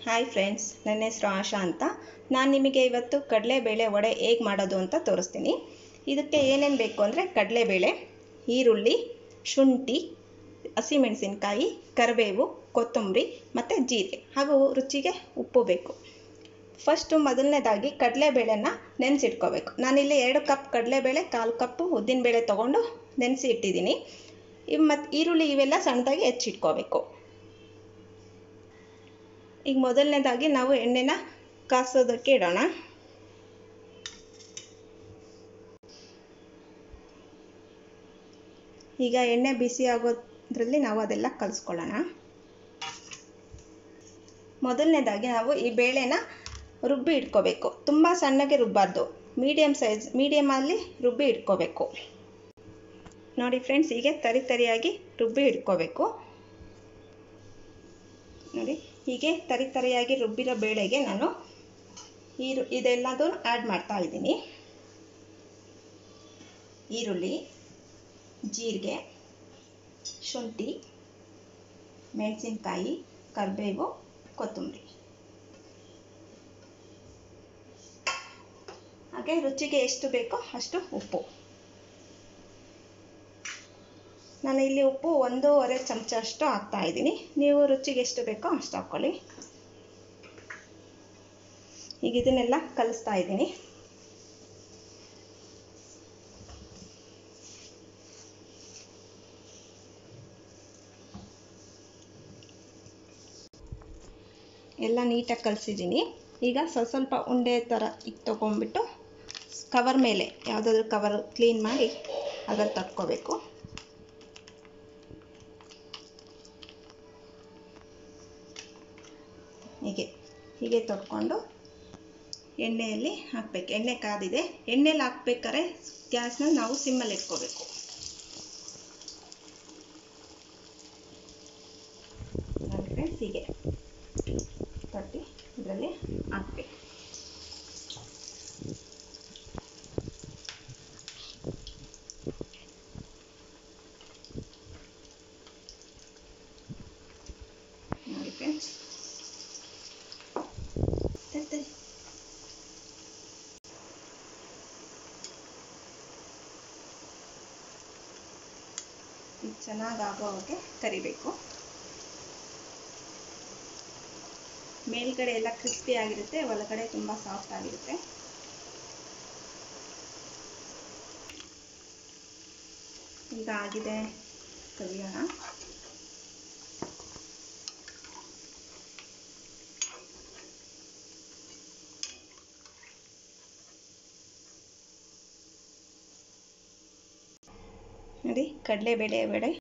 hi friends ನನ್ನ ಹೆಸರು ಆಶಾ ಅಂತ ನಾನು ನಿಮಗೆ ಇವತ್ತು ಕಡಲೆಬೇಳೆ ವಡೆ ಹೇಗೆ ಮಾಡೋದು ಅಂತ ತೋರಿಸ್ತೀನಿ ಇದಕ್ಕೆ ಏನೇನು ಬೇಕು ಅಂದರೆ ಕಡಲೆಬೇಳೆ ಈರುಳ್ಳಿ ಶುಂಠಿ ಹಸಿಮೆಣಸಿನ್ಕಾಯಿ ಕರಿಬೇವು ಕೊತ್ತಂಬರಿ ಮತ್ತು ಜೀರಿಗೆ ಹಾಗೂ ರುಚಿಗೆ ಉಪ್ಪು ಬೇಕು ಫಸ್ಟು ಮೊದಲನೇದಾಗಿ ಕಡಲೆಬೇಳೆನ ನೆನೆಸಿಟ್ಕೋಬೇಕು ನಾನಿಲ್ಲಿ ಎರಡು ಕಪ್ ಕಡಲೆಬೇಳೆ ಕಾಲು ಕಪ್ಪು ಉದ್ದಿನಬೇಳೆ ತೊಗೊಂಡು ನೆನೆಸಿ ಇಟ್ಟಿದ್ದೀನಿ ಮತ್ತು ಈರುಳ್ಳಿ ಇವೆಲ್ಲ ಸಣ್ಣದಾಗಿ ಹೆಚ್ಚಿಟ್ಕೋಬೇಕು ಈಗ ಮೊದಲನೇದಾಗಿ ನಾವು ಎಣ್ಣೆನ ಕಾಸೋದಕ್ಕೆ ಇಡೋಣ ಈಗ ಎಣ್ಣೆ ಬಿಸಿ ಆಗೋದ್ರಲ್ಲಿ ನಾವು ಅದೆಲ್ಲ ಕಲಿಸ್ಕೊಳ್ಳೋಣ ಮೊದಲನೇದಾಗಿ ನಾವು ಈ ಬೇಳೆನ ರುಬ್ಬಿ ಇಟ್ಕೋಬೇಕು ತುಂಬ ಸಣ್ಣಗೆ ರುಬ್ಬಾರ್ದು ಮೀಡಿಯಮ್ ಸೈಜ್ ಮೀಡಿಯಮಲ್ಲಿ ರುಬ್ಬಿ ಇಟ್ಕೋಬೇಕು ನೋಡಿ ಫ್ರೆಂಡ್ಸ್ ಹೀಗೆ ತರಿ ತರಿಯಾಗಿ ರುಬ್ಬಿ ಇಟ್ಕೋಬೇಕು ನೋಡಿ ಹೀಗೆ ತರಿ ತರಿಯಾಗಿ ರುಬ್ಬಿರೋ ಬೇಳೆಗೆ ನಾನು ಈರು ಇದೆಲ್ಲದೂ ಆ್ಯಡ್ ಮಾಡ್ತಾ ಇದ್ದೀನಿ ಈರುಳ್ಳಿ ಜೀರಿಗೆ ಶುಂಠಿ ಮೆಣಸಿನ್ಕಾಯಿ ಕರಿಬೇವು ಕೊತ್ತಂಬರಿ ಹಾಗೆ ರುಚಿಗೆ ಎಷ್ಟು ಬೇಕೋ ಅಷ್ಟು ಉಪ್ಪು ನಾನು ಇಲ್ಲಿ ಉಪ್ಪು ಒಂದೂವರೆ ಚಮಚ ಅಷ್ಟು ಹಾಕ್ತಾ ಇದ್ದೀನಿ ನೀವು ರುಚಿಗೆ ಎಷ್ಟು ಬೇಕೋ ಅಷ್ಟು ಹಾಕ್ಕೊಳ್ಳಿ ಈಗ ಇದನ್ನೆಲ್ಲ ಕಲಿಸ್ತಾ ಇದ್ದೀನಿ ಎಲ್ಲ ನೀಟಾಗಿ ಕಲಿಸಿದ್ದೀನಿ ಈಗ ಸ್ವಲ್ಪ ಸ್ವಲ್ಪ ಉಂಡೆ ಥರ ಈಗ ತೊಗೊಂಡ್ಬಿಟ್ಟು ಕವರ್ ಮೇಲೆ ಯಾವುದಾದ್ರೂ ಕವರ್ ಕ್ಲೀನ್ ಮಾಡಿ ಅದ್ರಲ್ಲಿ ತಟ್ಕೋಬೇಕು ಹೀಗೆ ಹೀಗೆ ತೊಟ್ಕೊಂಡು ಎಣ್ಣೆಯಲ್ಲಿ ಹಾಕಬೇಕು ಎಣ್ಣೆ ಕಾದಿದೆ ಎಣ್ಣೆಲಿ ಹಾಕ್ಬೇಕಾದ್ರೆ ಗ್ಯಾಸ್ನ ನಾವು ಸಿಮ್ಮಲ್ಲಿ ಇಟ್ಕೋಬೇಕು ಫ್ರೆಂಡ್ಸ್ ಹೀಗೆ ತಟ್ಟಿ ಇದರಲ್ಲಿ ಹಾಕಬೇಕು ನೋಡಿ ಫ್ರೆಂಡ್ಸ್ ತರ್ತಾರೆ ಇದು ಚೆನ್ನಾಗಿ ಆಗೋವಾಗೆ ಕರಿಬೇಕು ಮೇಲ್ಗಡೆ ಎಲ್ಲ ಕ್ರಿಸ್ಪಿ ಆಗಿರುತ್ತೆ ಒಳಗಡೆ ತುಂಬ ಸಾಫ್ಟ್ ಆಗಿರುತ್ತೆ ಈಗ ಆಗಿದೆ ಕರಿಯೋಣ ನೋಡಿ ಕಡಲೆಬೇಳೆ ವಡೆ